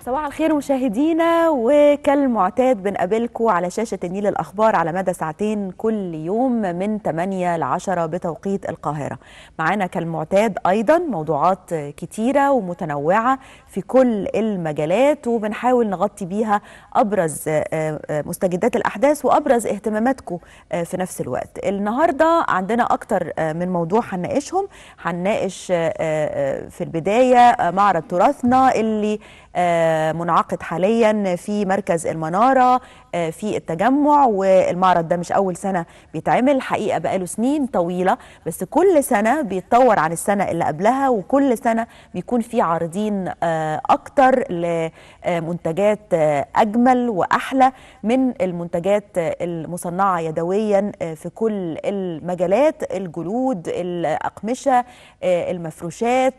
صباح الخير مشاهدينا وكالمعتاد بنقابلكم على شاشة النيل الأخبار على مدى ساعتين كل يوم من 8 ل 10 بتوقيت القاهرة معانا كالمعتاد أيضا موضوعات كتيرة ومتنوعة في كل المجالات وبنحاول نغطي بيها أبرز مستجدات الأحداث وأبرز اهتماماتكم في نفس الوقت النهاردة عندنا أكتر من موضوع هنناقشهم هنناقش في البداية معرض تراثنا اللي منعقد حاليا في مركز المنارة في التجمع والمعرض ده مش أول سنة بيتعمل حقيقة بقاله سنين طويلة بس كل سنة بيتطور عن السنة اللي قبلها وكل سنة بيكون في عارضين أكتر لمنتجات أجمل وأحلى من المنتجات المصنعة يدويا في كل المجالات الجلود الأقمشة المفروشات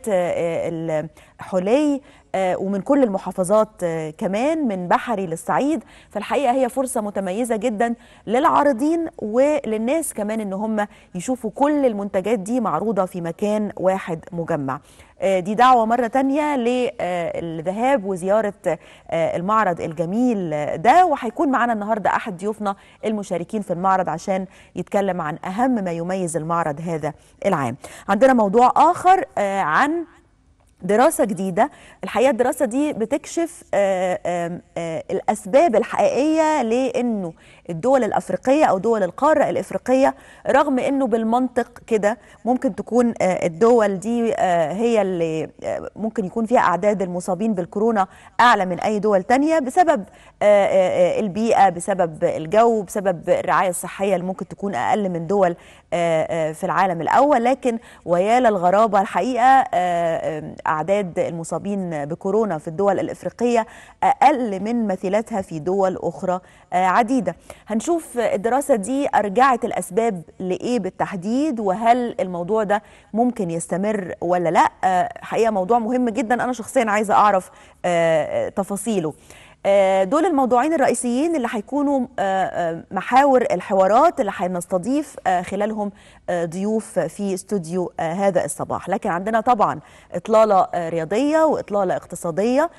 الحلي ومن كل المحافظات كمان من بحري للصعيد فالحقيقه هي فرصه متميزه جدا للعارضين وللناس كمان ان هم يشوفوا كل المنتجات دي معروضه في مكان واحد مجمع دي دعوه مره تانية للذهاب وزياره المعرض الجميل ده وهيكون معانا النهارده احد ضيوفنا المشاركين في المعرض عشان يتكلم عن اهم ما يميز المعرض هذا العام عندنا موضوع اخر عن دراسة جديدة الحقيقة الدراسة دي بتكشف آآ آآ الأسباب الحقيقية لأنه الدول الأفريقية أو دول القارة الإفريقية رغم أنه بالمنطق كده ممكن تكون الدول دي هي اللي ممكن يكون فيها أعداد المصابين بالكورونا أعلى من أي دول تانية بسبب البيئة بسبب الجو بسبب الرعاية الصحية اللي ممكن تكون أقل من دول في العالم الأول لكن ويا للغرابة الحقيقة أعداد المصابين بكورونا في الدول الإفريقية أقل من مثيلاتها في دول أخرى عديدة هنشوف الدراسة دي أرجعت الأسباب لإيه بالتحديد وهل الموضوع ده ممكن يستمر ولا لا حقيقة موضوع مهم جدا أنا شخصيا عايزة أعرف تفاصيله دول الموضوعين الرئيسيين اللي هيكونوا محاور الحوارات اللي هنستضيف خلالهم ضيوف في استوديو هذا الصباح لكن عندنا طبعا إطلالة رياضية وإطلالة اقتصادية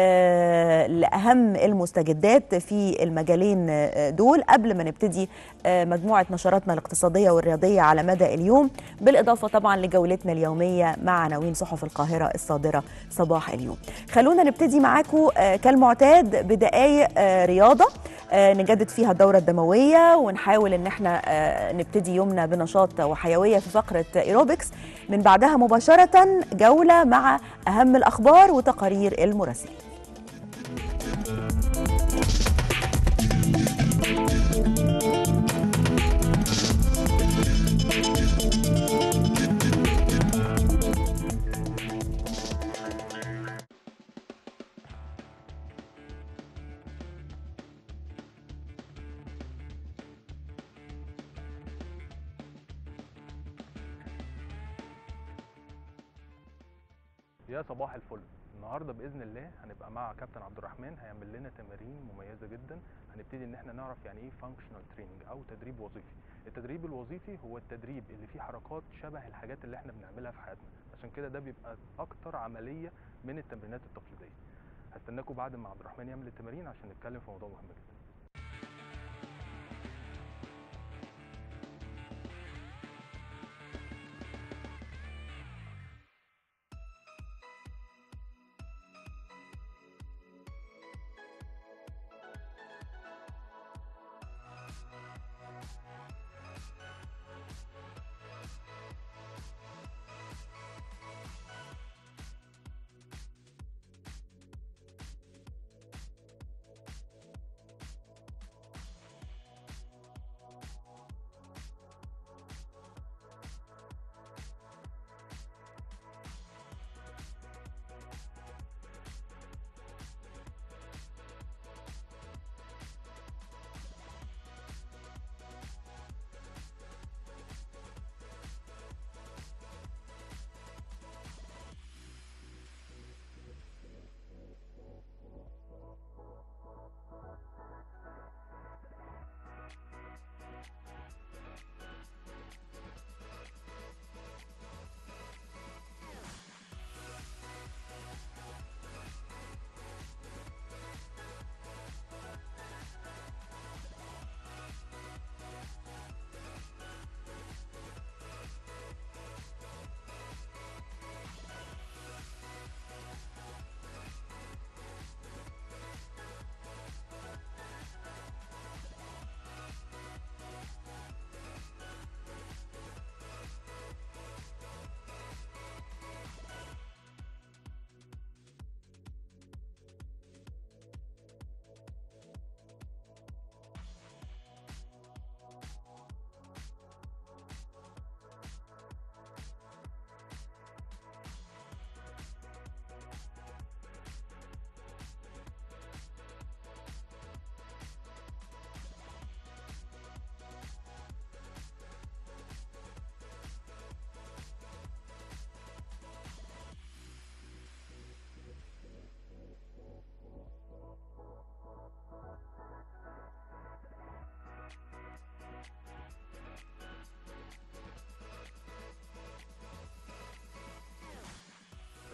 لأهم المستجدات في المجالين دول قبل ما نبتدي مجموعة نشراتنا الاقتصادية والرياضية على مدى اليوم بالإضافة طبعا لجولتنا اليومية مع عناوين صحف القاهرة الصادرة صباح اليوم خلونا نبتدي معاكم كالمعتاد بدقايق رياضة نجدد فيها الدورة الدموية ونحاول ان احنا نبتدي يومنا بنشاط وحيوية في فقرة ايروبكس من بعدها مباشرة جولة مع اهم الاخبار وتقارير المراسلين يا صباح الفل النهارده باذن الله هنبقى مع كابتن عبد الرحمن هيعمل لنا تمارين مميزه جدا هنبتدي ان احنا نعرف يعني ايه فانكشنال تريننج او تدريب وظيفي التدريب الوظيفي هو التدريب اللي فيه حركات شبه الحاجات اللي احنا بنعملها في حياتنا عشان كده ده بيبقى اكتر عمليه من التمرينات التقليديه هستناكم بعد ما عبد الرحمن يعمل التمارين عشان نتكلم في موضوع مهم جدا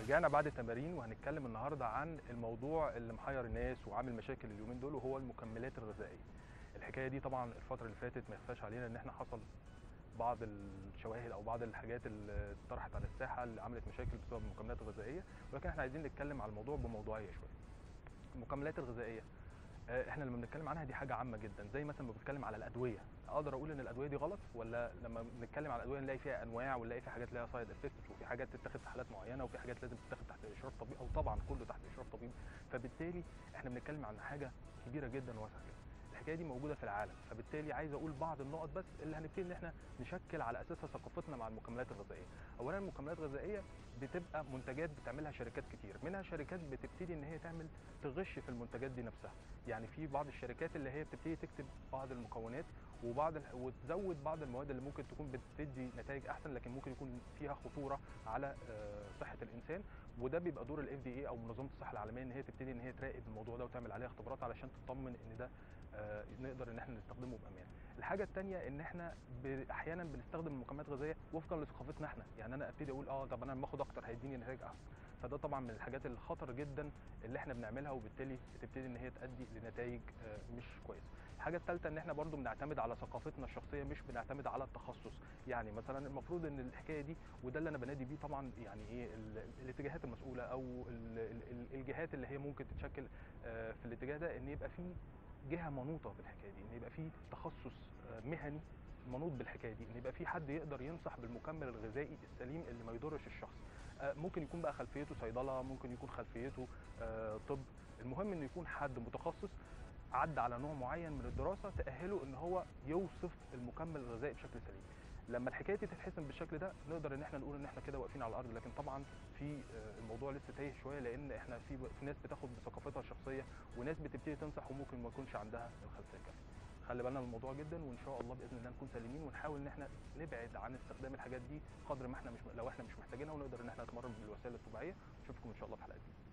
رجعنا بعد التمارين وهنتكلم النهارده عن الموضوع اللي محير الناس وعامل مشاكل اليومين دول وهو المكملات الغذائيه الحكايه دي طبعا الفتره اللي فاتت ما يخفاش علينا ان احنا حصل بعض الشواهد او بعض الحاجات اللي طرحت على الساحه اللي عملت مشاكل بسبب المكملات الغذائيه ولكن احنا عايزين نتكلم على الموضوع بموضوعيه شويه المكملات الغذائيه آه، احنا لما بنتكلم عنها دي حاجه عامه جدا زي مثلا لما بنتكلم على الادويه اقدر اقول ان الادويه دي غلط ولا لما بنتكلم على الادويه نلاقي فيها انواع ونلاقي فيها حاجات ليها سايد افكتس وفي حاجات تتاخد في حالات معينه وفي حاجات لازم تتاخد تحت اشراف طبيب او طبعا كله تحت اشراف طبيب فبالتالي احنا بنتكلم عن حاجه كبيره جدا وواسعه جدا الحكايه دي موجوده في العالم فبالتالي عايز اقول بعض النقط بس اللي هنبتدي ان احنا نشكل على اساسها ثقافتنا مع المكملات الغذائيه اولا المكملات الغذائيه بتبقى منتجات بتعملها شركات كتير منها شركات بتبتدي ان هي تعمل تغش في المنتجات دي نفسها يعني في بعض الشركات اللي هي بتبتدي تكتب بعض المكونات وبعض ال... وتزود بعض المواد اللي ممكن تكون بتدي نتائج احسن لكن ممكن يكون فيها خطوره على آه، صحه الانسان وده بيبقى دور الاف دي اي او منظمه الصحه العالميه ان هي تبتدي ان هي تراقب الموضوع ده وتعمل عليه اختبارات علشان تطمن ان ده آه، نقدر ان احنا نستخدمه بامان الحاجه الثانيه ان احنا ب- احيانا بنستخدم مكملات غذائيه وفقا لثقافتنا احنا يعني انا ابتدي اقول اه طب انا لما اخد اكتر هيديني نتائج احسن فده طبعا من الحاجات الخطر جدا اللي احنا بنعملها وبالتالي بتبتدي ان هي تؤدي لنتائج آه، مش كويسه الحاجه الثالثه ان احنا برضو بنعتمد على ثقافتنا الشخصيه مش بنعتمد على التخصص يعني مثلا المفروض ان الحكايه دي وده اللي انا بنادي بيه طبعا يعني ايه ال- الاتجاهات المسؤوله او ال- ال- ال- الجهات اللي هي ممكن تتشكل آه، في الاتجاه ده ان يبقى في جهه منوطه بالحكايه دي ان يبقى في تخصص آه، مهني منوط بالحكايه دي ان يبقى في حد يقدر ينصح بالمكمل الغذائي السليم اللي ما يضرش الشخص آه، ممكن يكون بقى خلفيته صيدله ممكن يكون خلفيته آه، طب المهم انه يكون حد متخصص عدى على نوع معين من الدراسه تاهله ان هو يوصف المكمل الغذائي بشكل سليم لما الحكايه دي تتحسن بالشكل ده نقدر ان احنا نقول ان احنا كده واقفين على الارض لكن طبعا في آه، الموضوع لسه تايه شويه لان احنا في في ناس بتاخد بثقافتها الشخصيه وناس بتبتدي تنصح وممكن ما يكونش عندها الخلفيه الكافيه خلي بالنا من الموضوع جدا وان شاء الله باذن الله نكون سالمين ونحاول ان احنا نبعد عن استخدام الحاجات دي قدر ما احنا مش لو احنا مش محتاجينها ونقدر ان احنا نتمرن بالوسائل الطبيعيه نشوفكم ان شاء الله في حلقه جديده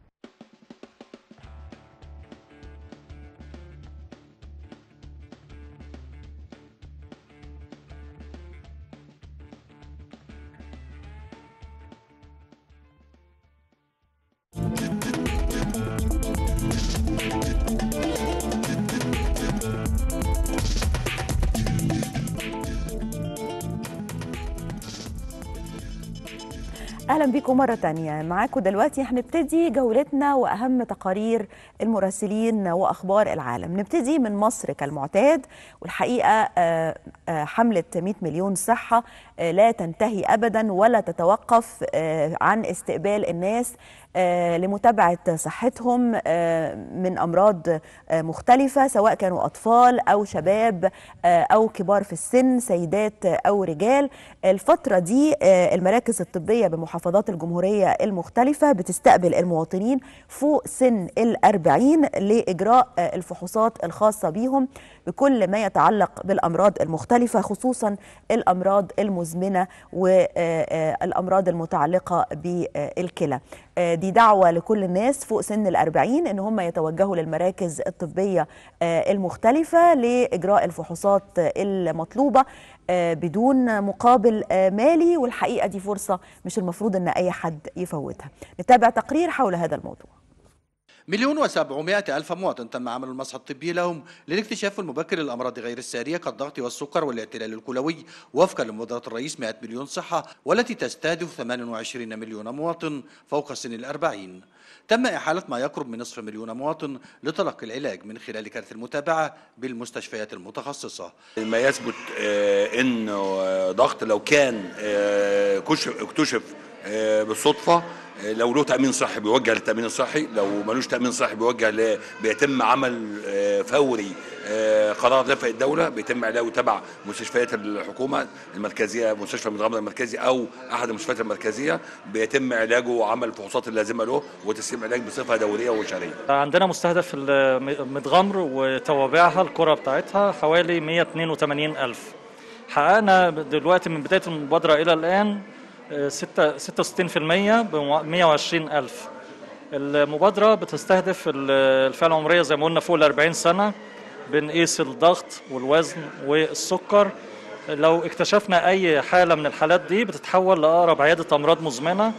اهلا بيكم مره تانية معاكم دلوقتي هنبتدي جولتنا واهم تقارير المراسلين واخبار العالم نبتدي من مصر كالمعتاد والحقيقه آه، آه، حمله 100 مليون صحه آه، لا تنتهي ابدا ولا تتوقف آه، عن استقبال الناس آه، لمتابعه صحتهم آه، من امراض آه، مختلفه سواء كانوا اطفال او شباب آه، او كبار في السن سيدات او رجال الفتره دي آه، المراكز الطبيه بمحافظات الجمهوريه المختلفه بتستقبل المواطنين فوق سن الأربعين لإجراء آه، الفحوصات الخاصة بيهم بكل ما يتعلق بالأمراض المختلفة خصوصا الأمراض المزمنة والأمراض المتعلقة بالكلى آه، دي دعوة لكل الناس فوق سن الأربعين إن هم يتوجهوا للمراكز الطبية آه، المختلفة لإجراء الفحوصات آه، المطلوبة آه، بدون مقابل آه، مالي والحقيقة دي فرصة مش المفروض إن أي حد يفوتها نتابع تقرير حول هذا الموضوع مليون وسبعمائة ألف مواطن تم عمل المسح الطبي لهم للاكتشاف المبكر للأمراض غير السارية كالضغط والسكر والاعتلال الكلوي وفقا لمبادرة الرئيس 100 مليون صحة والتي تستهدف 28 مليون مواطن فوق سن الأربعين تم إحالة ما يقرب من نصف مليون مواطن لتلقي العلاج من خلال كارت المتابعة بالمستشفيات المتخصصة ما يثبت آه، انه آه، ضغط لو كان آه، كشف اكتشف آه، بالصدفه آه، لو له تامين صحي بيوجه للتامين الصحي لو ملوش تامين صحي بيوجه ل بيتم عمل آه، فوري آه، قرار دفع الدوله بيتم علاجه تبع مستشفيات الحكومه المركزيه مستشفى المتغمر المركزي او احد المستشفيات المركزيه بيتم علاجه وعمل الفحوصات اللازمه له وتسليم علاج بصفه دوريه وشهريه عندنا مستهدف المتغمر وتوابعها القرى بتاعتها حوالي 182 ألف حققنا دلوقتي من بداية المبادرة إلى الآن آه، ستة- 66% ب 120 ألف المبادرة بتستهدف ال- الفئة العمرية زي ما قلنا فوق ال 40 سنة بنقيس الضغط والوزن والسكر لو اكتشفنا أي حالة من الحالات دي بتتحول لأقرب عيادة أمراض مزمنة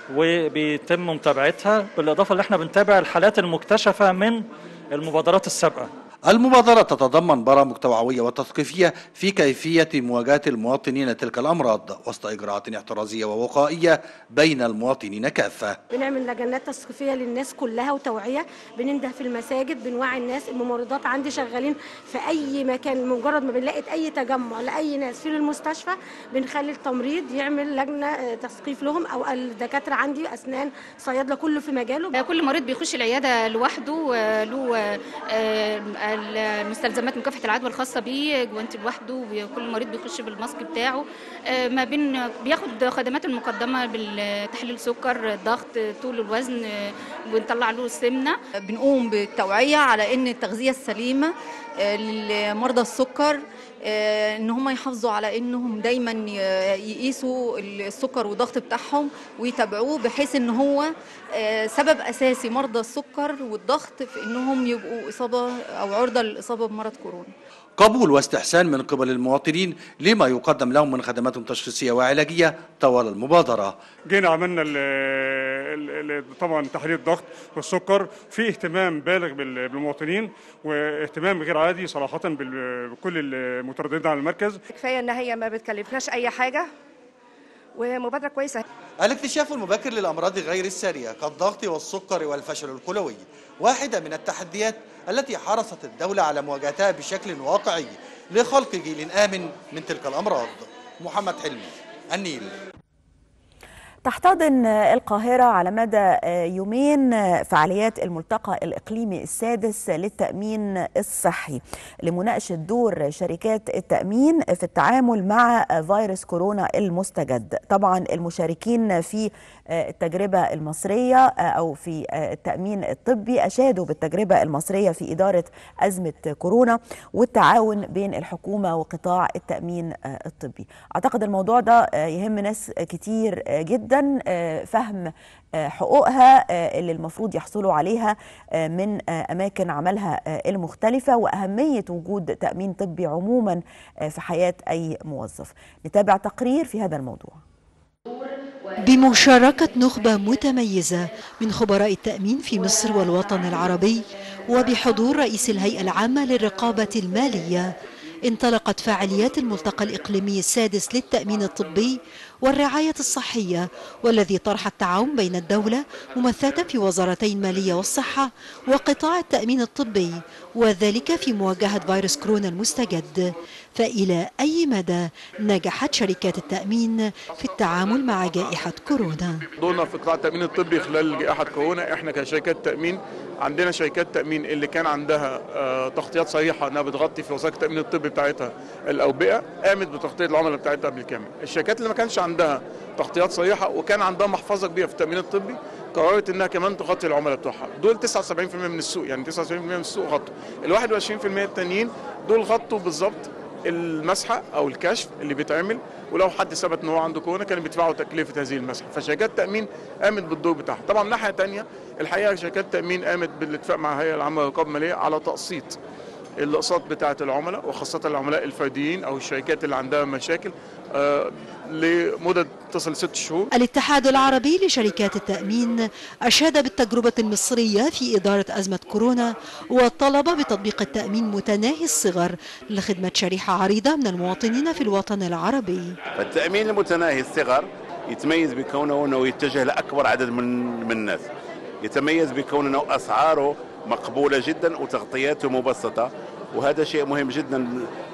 وبيتم متابعتها بالاضافه اللي احنا بنتابع الحالات المكتشفه من المبادرات السابقه المبادرة تتضمن برامج توعوية وتثقيفية في كيفية مواجهة المواطنين تلك الأمراض وسط إجراءات احترازية ووقائية بين المواطنين كافة بنعمل لجنات تثقيفيه للناس كلها وتوعيه بننده في المساجد بنوعي الناس الممرضات عندي شغالين في اي مكان مجرد ما بنلاقي اي تجمع لاي ناس في المستشفى بنخلي التمريض يعمل لجنه آه، تثقيف لهم او الدكاتره عندي اسنان صيادله كله في مجاله كل مريض بيخش العياده لوحده آه، له آه، آه، المستلزمات مكافحه العدوى الخاصه بيه جوانتي لوحده كل مريض بيخش بالماسك بتاعه آه، ما بين بياخد خدمات المقدمه بالتحليل سكر الضغط طول الوزن آه، بنطلع له السمنه بنقوم بالتوعية على ان التغذية السليمة آه، لمرضى السكر آه، ان هم يحافظوا على انهم دايما ي- يقيسوا السكر والضغط بتاعهم ويتابعوه بحيث ان هو آه، سبب اساسي مرضى السكر والضغط في انهم يبقوا اصابة او عرضة للاصابة بمرض كورونا قبول واستحسان من قبل المواطنين لما يقدم لهم من خدمات تشخيصية وعلاجية طوال المبادرة جينا عملنا ال ال ال طبعا تحليل الضغط والسكر في اهتمام بالغ بال- بالمواطنين واهتمام غير عادي صراحه بال- بكل المترددين على المركز كفايه ان هي ما بتكلفناش اي حاجه ومبادره كويسه الاكتشاف المبكر للأمراض غير السارية كالضغط والسكر والفشل الكلوي واحدة من التحديات التي حرصت الدولة على مواجهتها بشكل واقعي لخلق جيل آمن من تلك الأمراض محمد حلمي النيل تحتضن القاهرة على مدى يومين فعاليات الملتقى الإقليمي السادس للتأمين الصحي لمناقشة دور شركات التأمين في التعامل مع فيروس كورونا المستجد طبعا المشاركين في التجربة المصرية أو في التأمين الطبي أشادوا بالتجربة المصرية في إدارة أزمة كورونا والتعاون بين الحكومة وقطاع التأمين الطبي أعتقد الموضوع ده يهم ناس كتير جدا فهم حقوقها اللي المفروض يحصلوا عليها من أماكن عملها المختلفة وأهمية وجود تأمين طبي عموما في حياة أي موظف نتابع تقرير في هذا الموضوع بمشاركة نخبة متميزة من خبراء التأمين في مصر والوطن العربي وبحضور رئيس الهيئة العامة للرقابة المالية انطلقت فعاليات الملتقى الإقليمي السادس للتأمين الطبي والرعاية الصحية والذي طرح التعاون بين الدولة ممثلة في وزارتي المالية والصحة وقطاع التأمين الطبي وذلك في مواجهة فيروس كورونا المستجد فإلى أي مدى نجحت شركات التأمين في التعامل مع جائحة كورونا دورنا في قطاع التامين الطبي خلال جائحه كورونا احنا كشركات تامين عندنا شركات تامين اللي كان عندها آه، تغطيات صريحه انها بتغطي في وثائق التامين الطبي بتاعتها الاوبئه قامت بتغطيه العملاء بتاعتها بالكامل الشركات اللي ما كانش عندها تغطيات صريحه وكان عندها محفظه كبيره في التامين الطبي قررت انها كمان تغطي العملاء بتوعها دول 79% من السوق يعني 79% من السوق غطوا ال 21% التانيين دول غطوا بالظبط المسحه او الكشف اللي بيتعمل ولو حد ثبت ان هو عنده كورونا كانوا بيدفعوا تكلفه هذه المسحه فشركات التامين قامت بالدور بتاعها طبعا من ناحيه ثانيه الحقيقه شركات التامين قامت بالاتفاق مع الهيئه العامه للرقابه الماليه على تقسيط الاقساط بتاعه العملاء وخاصه العملاء الفرديين او الشركات اللي عندها مشاكل آه، لمدة تصل ست شهور الاتحاد العربي لشركات التأمين أشاد بالتجربة المصرية في إدارة أزمة كورونا وطلب بتطبيق التأمين متناهي الصغر لخدمة شريحة عريضة من المواطنين في الوطن العربي التأمين المتناهي الصغر يتميز بكونه أنه يتجه لأكبر عدد من من الناس يتميز بكون أنه أسعاره مقبولة جدا وتغطياته مبسطة وهذا شيء مهم جدا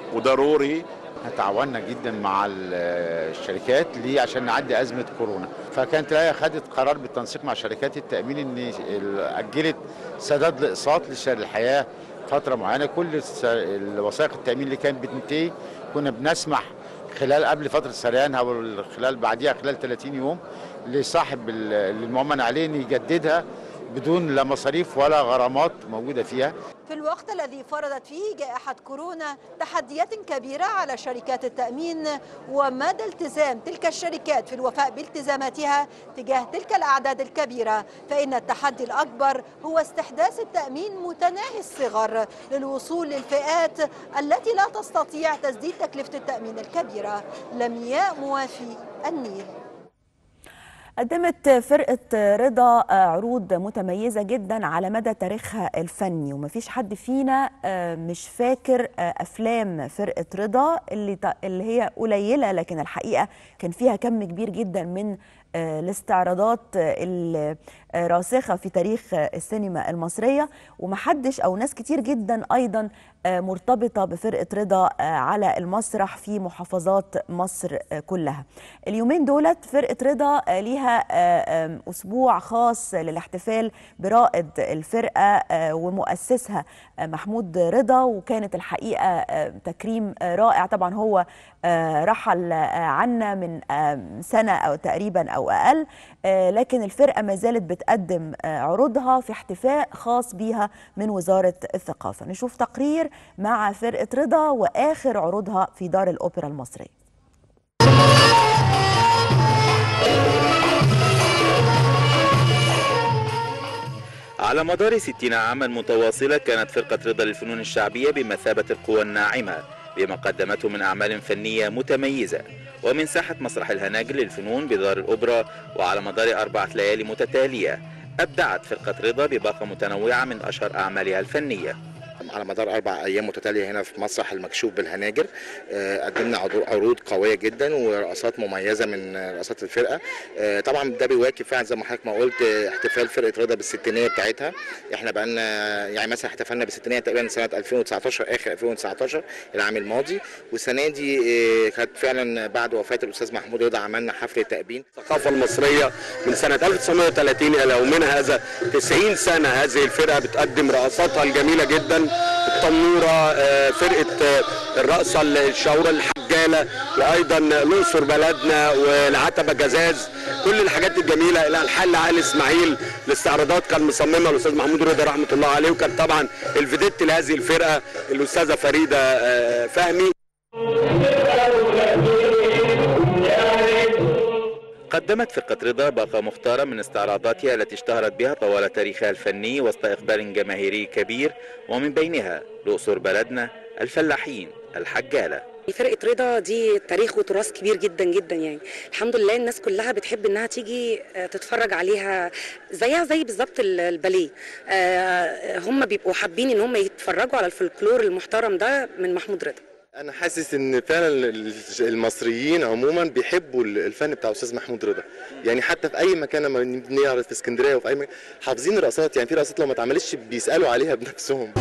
وضروري تعاوننا جدا مع الشركات ليه عشان نعدي ازمه كورونا فكانت الهيئه خدت قرار بالتنسيق مع شركات التامين ان اجلت سداد الاقساط للحياه فتره معينه كل الوثائق التامين اللي كانت بتنتهي كنا بنسمح خلال قبل فتره سريانها وخلال بعديها خلال 30 يوم لصاحب المؤمن عليه ان يجددها بدون لا مصاريف ولا غرامات موجوده فيها في الوقت الذي فرضت فيه جائحة كورونا تحديات كبيرة على شركات التأمين ومدى التزام تلك الشركات في الوفاء بالتزاماتها تجاه تلك الأعداد الكبيرة فإن التحدي الأكبر هو استحداث التأمين متناهي الصغر للوصول للفئات التي لا تستطيع تسديد تكلفة التأمين الكبيرة لمياء موافي النيل قدمت فرقة رضا عروض متميزة جدا على مدى تاريخها الفني ومفيش حد فينا مش فاكر أفلام فرقة رضا اللي اللي هي قليلة لكن الحقيقة كان فيها كم كبير جدا من الاستعراضات الراسخة في تاريخ السينما المصرية ومحدش أو ناس كتير جدا أيضا مرتبطة بفرقة رضا على المسرح في محافظات مصر كلها اليومين دولت فرقة رضا ليها أسبوع خاص للاحتفال برائد الفرقة ومؤسسها محمود رضا وكانت الحقيقة تكريم رائع طبعا هو رحل عنا من سنة أو تقريبا أو أقل لكن الفرقة ما زالت بتقدم عروضها في احتفاء خاص بيها من وزارة الثقافة نشوف تقرير مع فرقة رضا وآخر عروضها في دار الأوبرا المصرية على مدار 60 عاما متواصلة كانت فرقة رضا للفنون الشعبية بمثابة القوى الناعمة بما قدمته من أعمال فنية متميزة ومن ساحة مسرح الهناجر للفنون بدار الأوبرا وعلى مدار أربعة ليالي متتالية أبدعت فرقة رضا بباقة متنوعة من أشهر أعمالها الفنية على مدار اربع ايام متتاليه هنا في مسرح المكشوف بالهناجر قدمنا عروض قويه جدا ورقصات مميزه من رقصات الفرقه طبعا ده بيواكب فعلا زي ما حضرتك ما قلت احتفال فرقه رضا بالستينيه بتاعتها احنا بقى لنا يعني مثلا احتفلنا بالستينيه تقريبا سنه 2019 اخر 2019 العام الماضي والسنه دي كانت فعلا بعد وفاه الاستاذ محمود رضا عملنا حفله تأبين الثقافه المصريه من سنه 1930 الى يومنا هذا 90 سنه هذه الفرقه بتقدم رقصاتها الجميله جدا التنوره فرقه الرقصه الشعوره الحجاله وايضا الاقصر بلدنا والعتبه جزاز كل الحاجات الجميله الى الحل علي اسماعيل الاستعراضات كان مصممها الاستاذ محمود رضا رحمه الله عليه وكان طبعا الفيديت لهذه الفرقه الاستاذه فريده فهمي قدمت فرقة رضا باقة مختارة من استعراضاتها التي اشتهرت بها طوال تاريخها الفني وسط إقبال جماهيري كبير ومن بينها الأقصر بلدنا الفلاحين الحجالة فرقة رضا دي تاريخ وتراث كبير جدا جدا يعني الحمد لله الناس كلها بتحب انها تيجي تتفرج عليها زيها زي بالظبط الباليه هم بيبقوا حابين ان هم يتفرجوا على الفولكلور المحترم ده من محمود رضا انا حاسس ان فعلا المصريين عموما بيحبوا الفن بتاع استاذ محمود رضا يعني حتى في اي مكان لما بنعرض في اسكندريه وفي اي مكان حافظين الرقصات يعني في رقصات لو ما اتعملتش بيسالوا عليها بنفسهم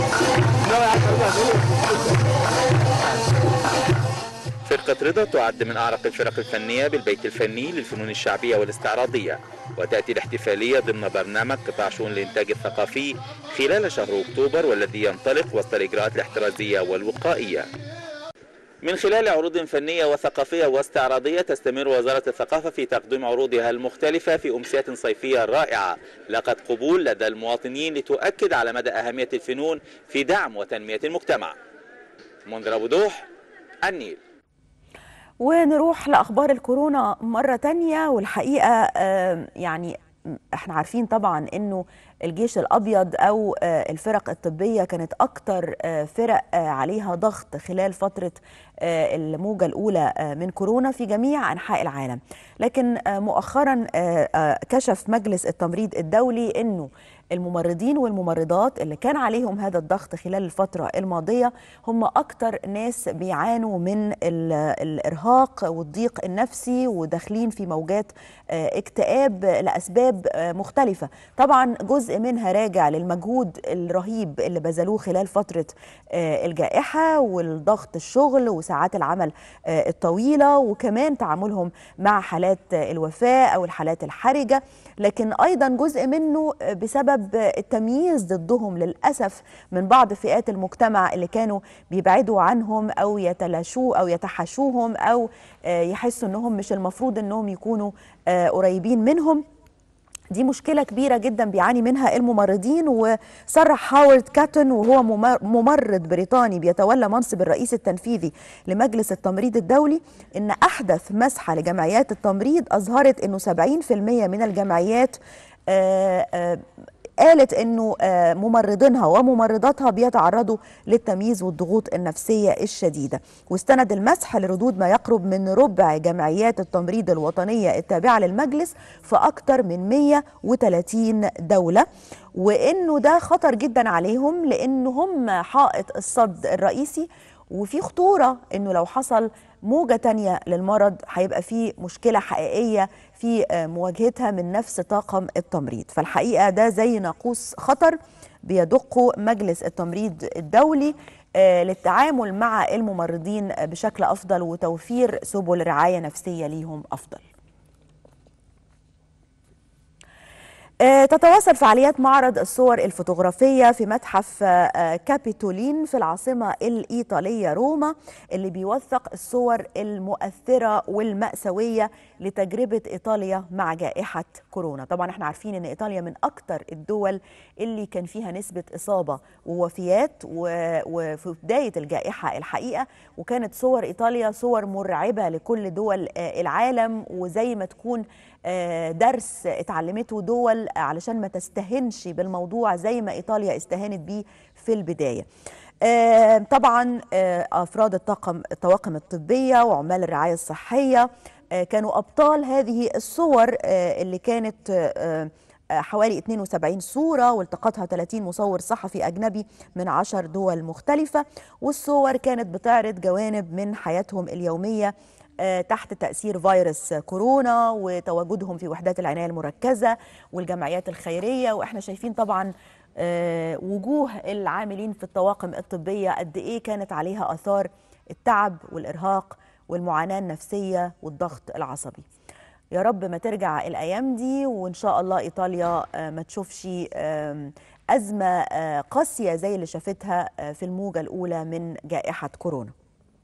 فرقة رضا تعد من أعرق الفرق الفنية بالبيت الفني للفنون الشعبية والاستعراضية وتأتي الاحتفالية ضمن برنامج قطاع شؤون الإنتاج الثقافي خلال شهر أكتوبر والذي ينطلق وسط الإجراءات الاحترازية والوقائية من خلال عروض فنية وثقافية واستعراضية تستمر وزارة الثقافة في تقديم عروضها المختلفة في أمسية صيفية رائعة لقد قبول لدى المواطنين لتؤكد على مدى أهمية الفنون في دعم وتنمية المجتمع منذر أبو دوح النيل ونروح لأخبار الكورونا مرة تانية والحقيقة يعني احنا عارفين طبعا انه الجيش الابيض او الفرق الطبيه كانت اكتر فرق عليها ضغط خلال فتره الموجه الاولى من كورونا في جميع انحاء العالم لكن مؤخرا كشف مجلس التمريض الدولي انه الممرضين والممرضات اللي كان عليهم هذا الضغط خلال الفترة الماضية هم أكتر ناس بيعانوا من الإرهاق والضيق النفسي وداخلين في موجات اكتئاب لأسباب مختلفة طبعا جزء منها راجع للمجهود الرهيب اللي بذلوه خلال فترة الجائحة والضغط الشغل وساعات العمل الطويلة وكمان تعاملهم مع حالات الوفاة أو الحالات الحرجة لكن أيضا جزء منه بسبب التمييز ضدهم للأسف من بعض فئات المجتمع اللي كانوا بيبعدوا عنهم أو يتلاشوا أو يتحاشوهم أو يحسوا أنهم مش المفروض أنهم يكونوا قريبين منهم دي مشكلة كبيرة جدا بيعاني منها الممرضين وصرح هاورد كاتون وهو ممرض بريطاني بيتولى منصب الرئيس التنفيذي لمجلس التمريض الدولي ان احدث مسحة لجمعيات التمريض اظهرت انه 70% من الجمعيات قالت انه آه، ممرضينها وممرضاتها بيتعرضوا للتمييز والضغوط النفسيه الشديده واستند المسح لردود ما يقرب من ربع جمعيات التمريض الوطنيه التابعه للمجلس في اكثر من 130 دوله وانه ده خطر جدا عليهم لان هم حائط الصد الرئيسي وفي خطوره انه لو حصل موجه تانية للمرض هيبقى في مشكله حقيقيه في آه، مواجهتها من نفس طاقم التمريض فالحقيقه ده زي ناقوس خطر بيدقه مجلس التمريض الدولي آه، للتعامل مع الممرضين بشكل افضل وتوفير سبل رعايه نفسيه ليهم افضل آه، تتواصل فعاليات معرض الصور الفوتوغرافية في متحف آه، كابيتولين في العاصمة الإيطالية روما اللي بيوثق الصور المؤثرة والمأساوية لتجربة إيطاليا مع جائحة كورونا طبعا احنا عارفين ان إيطاليا من أكتر الدول اللي كان فيها نسبة إصابة ووفيات و- وفي بداية الجائحة الحقيقة وكانت صور إيطاليا صور مرعبة لكل دول آه، العالم وزي ما تكون آه، درس اتعلمته دول علشان ما تستهنش بالموضوع زي ما ايطاليا استهانت بيه في البدايه. آه، طبعا آه، افراد الطاقم الطواقم الطبيه وعمال الرعايه الصحيه آه، كانوا ابطال هذه الصور آه، اللي كانت آه، آه، حوالي 72 صورة والتقطها 30 مصور صحفي أجنبي من 10 دول مختلفة والصور كانت بتعرض جوانب من حياتهم اليومية آه، تحت تأثير فيروس كورونا وتواجدهم في وحدات العناية المركزة والجمعيات الخيرية وإحنا شايفين طبعا آه، وجوه العاملين في الطواقم الطبية قد إيه كانت عليها آثار التعب والإرهاق والمعاناة النفسية والضغط العصبي يا رب ما ترجع الأيام دي وإن شاء الله إيطاليا آه، ما تشوفش آم، أزمة آه، قاسية زي اللي شافتها آه، في الموجة الأولى من جائحة كورونا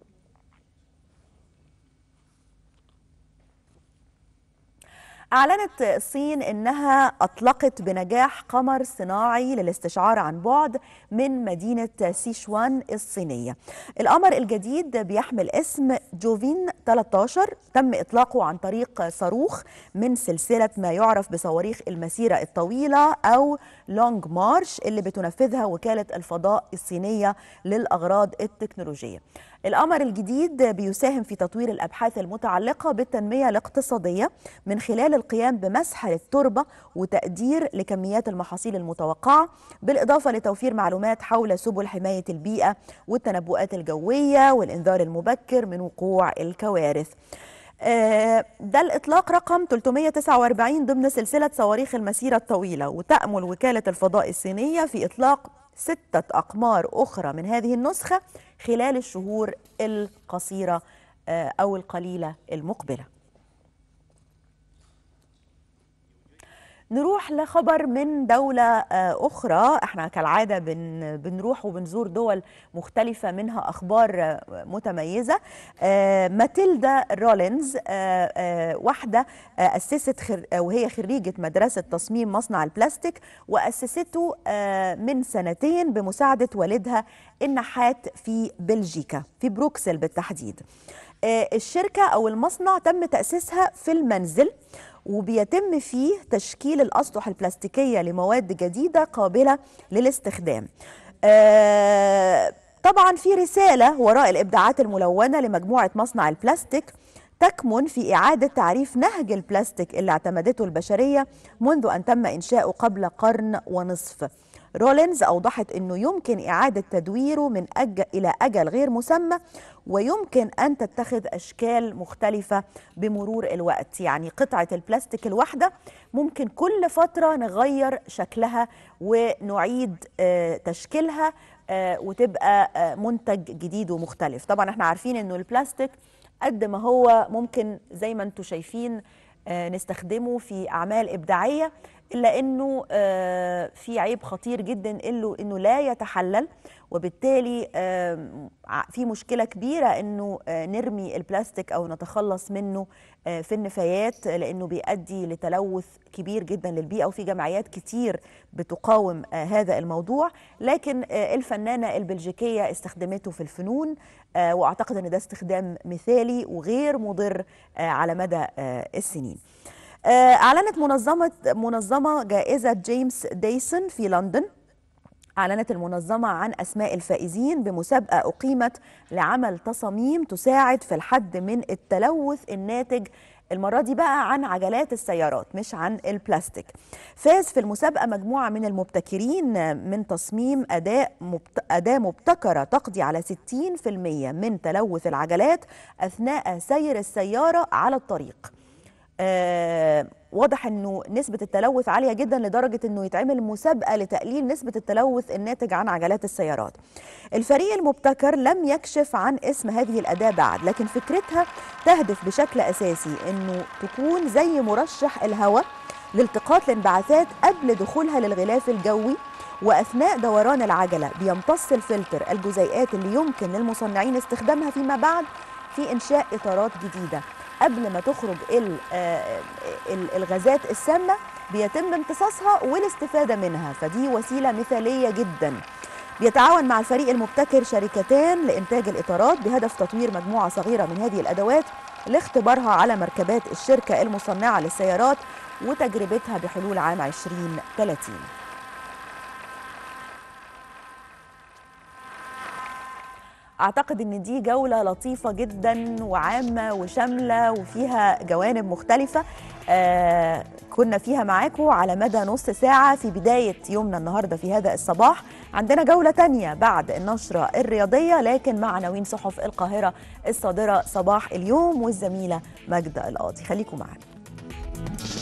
أعلنت الصين إنها أطلقت بنجاح قمر صناعي للاستشعار عن بعد من مدينة سيشوان الصينية القمر الجديد بيحمل اسم جوفين 13 تم إطلاقه عن طريق صاروخ من سلسلة ما يعرف بصواريخ المسيرة الطويلة أو لونج مارش اللي بتنفذها وكالة الفضاء الصينية للأغراض التكنولوجية القمر الجديد بيساهم في تطوير الابحاث المتعلقه بالتنميه الاقتصاديه من خلال القيام بمسح للتربه وتقدير لكميات المحاصيل المتوقعه بالاضافه لتوفير معلومات حول سبل حمايه البيئه والتنبؤات الجويه والانذار المبكر من وقوع الكوارث. آه، ده الإطلاق رقم 349 ضمن سلسلة صواريخ المسيرة الطويلة وتأمل وكالة الفضاء الصينية في إطلاق ستة أقمار أخرى من هذه النسخة خلال الشهور القصيرة آه، أو القليلة المقبلة نروح لخبر من دولة آه، أخرى احنا كالعادة بن بنروح وبنزور دول مختلفة منها أخبار آه، متميزة آه، ماتيلدا رولينز آه، آه، واحدة آه، أسست خر... آه، وهي خريجة مدرسة تصميم مصنع البلاستيك وأسسته آه، من سنتين بمساعدة والدها النحات في بلجيكا في بروكسل بالتحديد آه، الشركة أو المصنع تم تأسيسها في المنزل وبيتم فيه تشكيل الأسطح البلاستيكية لمواد جديدة قابلة للاستخدام آه، طبعا في رسالة وراء الإبداعات الملونة لمجموعة مصنع البلاستيك تكمن في إعادة تعريف نهج البلاستيك اللي اعتمدته البشرية منذ أن تم إنشاؤه قبل قرن ونصف رولينز أوضحت أنه يمكن إعادة تدويره من أجل إلى أجل غير مسمى ويمكن أن تتخذ أشكال مختلفة بمرور الوقت يعني قطعة البلاستيك الواحدة ممكن كل فترة نغير شكلها ونعيد آه، تشكيلها آه، وتبقى آه، منتج جديد ومختلف طبعا احنا عارفين انه البلاستيك قد ما هو ممكن زي ما انتم شايفين آه، نستخدمه في اعمال ابداعيه الا انه آه، في عيب خطير جدا انه انه لا يتحلل وبالتالي آم، ع- في مشكله كبيره انه آه، نرمي البلاستيك او نتخلص منه آه، في النفايات لانه بيؤدي لتلوث كبير جدا للبيئه وفي جمعيات كتير بتقاوم آه، هذا الموضوع لكن آه، الفنانه البلجيكيه استخدمته في الفنون آه، واعتقد ان ده استخدام مثالي وغير مضر آه، على مدى آه، السنين آه، أعلنت منظمة منظمة جائزة جيمس ديسون في لندن أعلنت المنظمة عن أسماء الفائزين بمسابقة أقيمت لعمل تصاميم تساعد في الحد من التلوث الناتج المرة دي بقى عن عجلات السيارات مش عن البلاستيك فاز في المسابقة مجموعة من المبتكرين من تصميم أداة, مبت... أداة مبتكرة تقضي على 60% من تلوث العجلات أثناء سير السيارة على الطريق آه واضح انه نسبة التلوث عالية جدا لدرجة انه يتعمل مسابقة لتقليل نسبة التلوث الناتج عن عجلات السيارات. الفريق المبتكر لم يكشف عن اسم هذه الأداة بعد، لكن فكرتها تهدف بشكل أساسي انه تكون زي مرشح الهواء لالتقاط الانبعاثات قبل دخولها للغلاف الجوي واثناء دوران العجله بيمتص الفلتر الجزيئات اللي يمكن للمصنعين استخدامها فيما بعد في انشاء اطارات جديده قبل ما تخرج ال- آه، ال- الغازات السامه بيتم امتصاصها والاستفاده منها فدي وسيله مثاليه جدا بيتعاون مع الفريق المبتكر شركتان لانتاج الاطارات بهدف تطوير مجموعه صغيره من هذه الادوات لاختبارها على مركبات الشركه المصنعه للسيارات وتجربتها بحلول عام 2030 اعتقد ان دي جوله لطيفه جدا وعامه وشامله وفيها جوانب مختلفه آه كنا فيها معاكم على مدى نص ساعه في بدايه يومنا النهارده في هذا الصباح عندنا جوله تانية بعد النشره الرياضيه لكن مع عناوين صحف القاهره الصادره صباح اليوم والزميله ماجده القاضي خليكم معانا